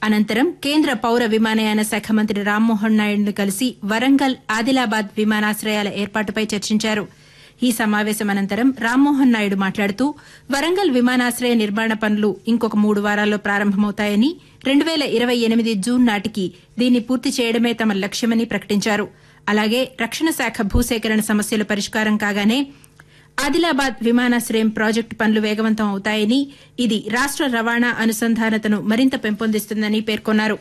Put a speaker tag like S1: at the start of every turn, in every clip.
S1: అనంతరం కేంద్ర పౌర విమానయాన శాఖ మంత్రి రామ్మోహన్ నాయుడును కలిసి వరంగల్ ఆదిలాబాద్ విమానాశ్రయాల ఏర్పాటుపై చర్చించారు ఈ సమావేశం అనంతరం రామ్మోహన్ నాయుడు మాట్లాడుతూ వరంగల్ విమానాశ్రయ నిర్మాణ పనులు ఇంకొక మూడు వారాల్లో ప్రారంభమవుతాయని రెండు వేల ఇరవై ఎనిమిది జూన్ నాటికి దీన్ని పూర్తి చేయడమే తమ లక్ష్యమని ప్రకటించారు అలాగే రక్షణ శాఖ భూసేకరణ సమస్యలు పరిష్కారం కాగానే ఆదిలాబాద్ విమానాశ్రయం ప్రాజెక్టు పనులు వేగవంతం అవుతాయని ఇది రాష్ట రవాణా అనుసంధానతను మరింత పెంపొందిస్తుందని పేర్కొన్నారు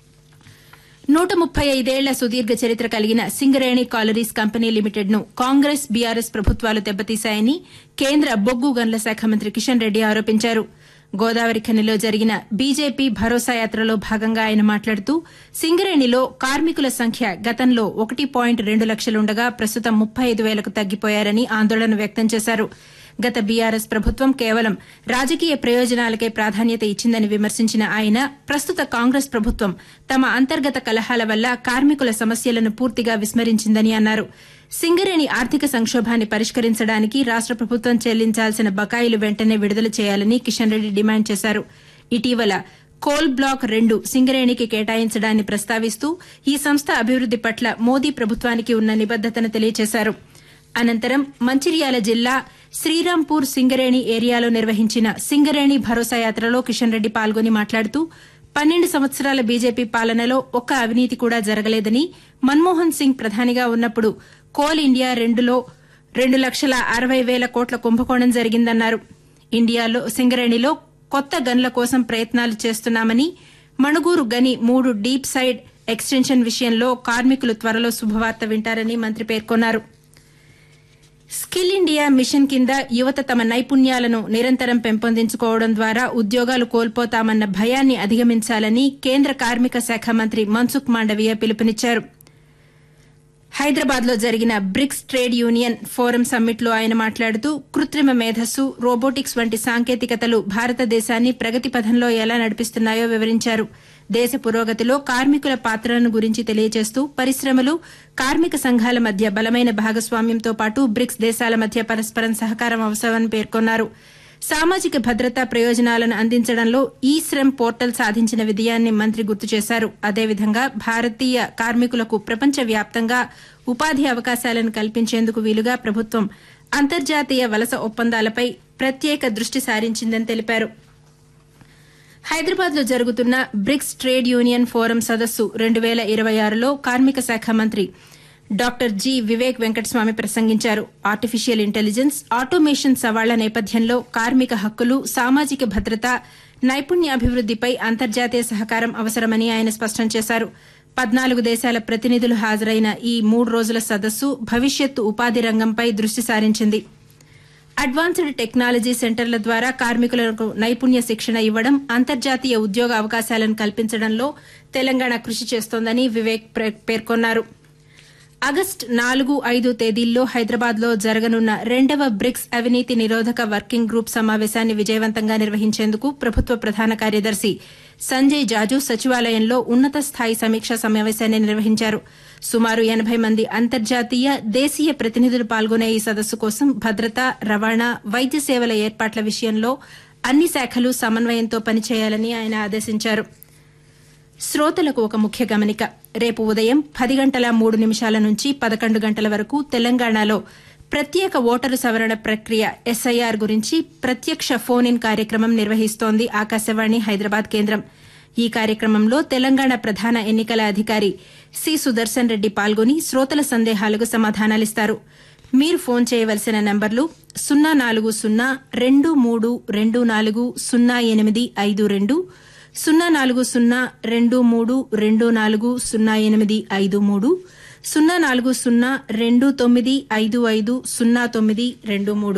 S1: నూట ముప్పై ఐదేళ్ల సుదీర్ఘ చరిత్ర కలిగిన సింగరేణి కాలరీస్ కంపెనీ లిమిటెడ్ ను కాంగ్రెస్ బీఆర్ఎస్ ప్రభుత్వాలు దెబ్బతీశాయని కేంద్ర బొగ్గు గనుల శాఖ మంత్రి కిషన్ రెడ్డి ఆరోపించారు గోదావరి ఖనిలో జరిగిన బీజేపీ భరోసా యాత్రలో భాగంగా ఆయన మాట్లాడుతూ సింగరేణిలో కార్మికుల సంఖ్య గతంలో ఒకటి పాయింట్ రెండు లక్షలుండగా ప్రస్తుతం ముప్పై ఐదు వేలకు తగ్గిపోయారని ఆందోళన వ్యక్తం చేశారు గత బీఆర్ఎస్ ప్రభుత్వం కేవలం రాజకీయ ప్రయోజనాలకే ప్రాధాన్యత ఇచ్చిందని విమర్శించిన ఆయన ప్రస్తుత కాంగ్రెస్ ప్రభుత్వం తమ అంతర్గత కలహాల వల్ల కార్మికుల సమస్యలను పూర్తిగా విస్మరించిందని అన్నారు సింగరేణి ఆర్థిక సంక్షోభాన్ని పరిష్కరించడానికి రాష్ట ప్రభుత్వం చెల్లించాల్సిన బకాయిలు వెంటనే విడుదల చేయాలని కిషన్ రెడ్డి డిమాండ్ చేశారు ఇటీవల కోల్ బ్లాక్ రెండు సింగరేణికి కేటాయించడాన్ని ప్రస్తావిస్తూ ఈ సంస్థ అభివృద్ది పట్ల మోదీ ప్రభుత్వానికి ఉన్న నిబద్దతను తెలియజేశారు అనంతరం మంచిర్యాల జిల్లా శ్రీరాంపూర్ సింగరేణి ఏరియాలో నిర్వహించిన సింగరేణి భరోసా యాత్రలో కిషన్ రెడ్డి పాల్గొని మాట్లాడుతూ పన్నెండు సంవత్సరాల బీజేపీ పాలనలో ఒక్క అవినీతి కూడా జరగలేదని మన్మోహన్ సింగ్ ప్రధానిగా ఉన్నప్పుడు కోల్ ఇండియా రెండులో రెండు లక్షల అరవై వేల కోట్ల కుంభకోణం జరిగిందన్నారు ఇండియాలో సింగరేణిలో కొత్త గన్ల కోసం ప్రయత్నాలు చేస్తున్నామని మణుగూరు గని మూడు డీప్ సైడ్ ఎక్స్టెన్షన్ విషయంలో కార్మికులు త్వరలో శుభవార్త వింటారని మంత్రి పేర్కొన్నారు స్కిల్ ఇండియా మిషన్ కింద యువత తమ నైపుణ్యాలను నిరంతరం పెంపొందించుకోవడం ద్వారా ఉద్యోగాలు కోల్పోతామన్న భయాన్ని అధిగమించాలని కేంద్ర కార్మిక శాఖ మంత్రి మన్సుఖ్ మాండవీయ పిలుపునిచ్చారు హైదరాబాద్ లో జరిగిన BRICS trade union forum summit లో ఆయన మాట్లాడుతూ కృత్రిమ మేధస్సు రోబోటిక్స్ వంటి సాంకేతికతలు భారతదేశాన్ని ప్రగతి పథంలో ఎలా నడిపిస్తున్నాయో వివరించారు దేశ పురోగతిలో కార్మికుల పాత్రను గురించి తెలియజేస్తూ పరిశ్రమలు కార్మిక సంఘాల మధ్య బలమైన భాగస్వామ్యంతో పాటు బ్రిక్స్ దేశాల మధ్య పరస్పరం సహకారం అవసరమని పేర్కొన్నారు సామాజిక భద్రతా ప్రయోజనాలను అందించడంలో ఈ శ్రమ్ పోర్టల్ సాధించిన విజయాన్ని మంత్రి గుర్తు చేశారు అదేవిధంగా భారతీయ కార్మికులకు ప్రపంచ వ్యాప్తంగా ఉపాధి అవకాశాలను కల్పించేందుకు వీలుగా ప్రభుత్వం అంతర్జాతీయ వలస ఒప్పందాలపై ప్రత్యేక దృష్టి సారించిందని తెలిపారు హైదరాబాద్ లో జరుగుతున్న బ్రిక్స్ ట్రేడ్ యూనియన్ ఫోరం సదస్సు రెండు వేల ఇరవై ఆరులో కార్మిక శాఖ మంత్రి డాక్టర్ జి వివేక్ వెంకటస్వామి ప్రసంగించారు ఆర్టిఫిషియల్ ఇంటెలిజెన్స్ ఆటోమేషన్ సవాళ్ల నేపథ్యంలో కార్మిక హక్కులు సామాజిక భద్రత నైపుణ్యాభివృద్దిపై అంతర్జాతీయ సహకారం అవసరమని ఆయన స్పష్టం చేశారు పద్నాలుగు దేశాల ప్రతినిధులు హాజరైన ఈ మూడు రోజుల సదస్సు భవిష్యత్తు ఉపాధి రంగంపై దృష్టి సారించింది అడ్వాన్స్డ్ టెక్నాలజీ సెంటర్ల ద్వారా కార్మికులకు నైపుణ్య శిక్షణ ఇవ్వడం అంతర్జాతీయ ఉద్యోగ అవకాశాలను కల్పించడంలో తెలంగాణ కృషి చేస్తోందని వివేక్ పేర్కొన్నారు ఆగస్టు నాలుగు ఐదు తేదీల్లో హైదరాబాద్ లో జరగనున్న రెండవ బ్రిక్స్ అవినీతి నిరోధక వర్కింగ్ గ్రూప్ సమావేశాన్ని విజయవంతంగా నిర్వహించేందుకు ప్రభుత్వ ప్రధాన కార్యదర్శి సంజయ్ జాజు సచివాలయంలో ఉన్నత స్థాయి సమీక్షా సమావేశాన్ని నిర్వహించారు సుమారు ఎనబై మంది అంతర్జాతీయ దేశీయ ప్రతినిధులు పాల్గొనే ఈ సదస్సు కోసం భద్రత రవాణా వైద్య సేవల ఏర్పాట్ల విషయంలో అన్ని శాఖలు సమన్వయంతో పనిచేయాలని ఆయన ఆదేశించారు శ్రోతలకు ఒక ముఖ్య గమనిక రేపు ఉదయం పది గంటల మూడు నిమిషాల నుంచి పదకొండు గంటల వరకు తెలంగాణలో ప్రత్యేక ఓటరు సవరణ ప్రక్రియ ఎస్ఐఆర్ గురించి ప్రత్యక్ష ఫోన్ ఇన్ కార్యక్రమం నిర్వహిస్తోంది ఆకాశవాణి హైదరాబాద్ కేంద్రం ఈ కార్యక్రమంలో తెలంగాణ ప్రధాన ఎన్నికల అధికారి సి సుదర్శన్ రెడ్డి పాల్గొని శ్రోతల సందేహాలకు సమాధానాలిస్తారు మీరు ఫోన్ చేయవలసిన నంబర్లు సున్నా నాలుగు సున్నా రెండు మూడు రెండు నాలుగు సున్నా ఎనిమిది ఐదు రెండు సున్నా నాలుగు సున్నా రెండు మూడు రెండు నాలుగు సున్నా ఎనిమిది ఐదు మూడు సున్నా నాలుగు సున్నా రెండు తొమ్మిది ఐదు ఐదు సున్నా తొమ్మిది రెండు మూడు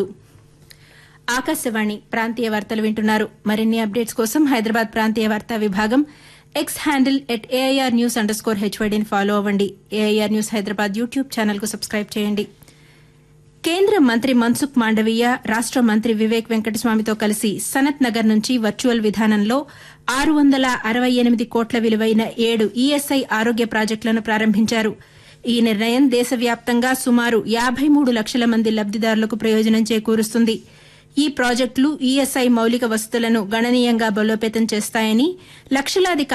S1: ఆకాశవాణి ప్రాంతీయ వార్తలు వింటున్నారు మరిన్ని అప్డేట్స్ కోసం హైదరాబాద్ ప్రాంతీయ వార్తా విభాగం X handle at AIR news under score హెచ్వైడీని ఫాలో అవ్వండి AIR news Hyderabad YouTube channel కు సబ్స్క్రైబ్ చేయండి కేంద్ర మంత్రి మన్సుఖ్ మాండవీయ రాష్ట మంత్రి వివేక్ వెంకటస్వామితో కలిసి సనత్ నగర్ నుంచి వర్చువల్ విధానంలో ఆరు వందల అరవై ఎనిమిది కోట్ల విలువైన ఏడు ఈఎస్ఐ ఆరోగ్య ప్రాజెక్టులను ప్రారంభించారు ఈ నిర్ణయం దేశవ్యాప్తంగా సుమారు యాబై మూడు లక్షల మంది లబ్దిదారులకు ప్రయోజనం చేకూరుస్తుంది ఈ ప్రాజెక్టులు ఈఎస్ఐ మౌలిక వసతులను గణనీయంగా బలోపేతం చేస్తాయని లక్షలాది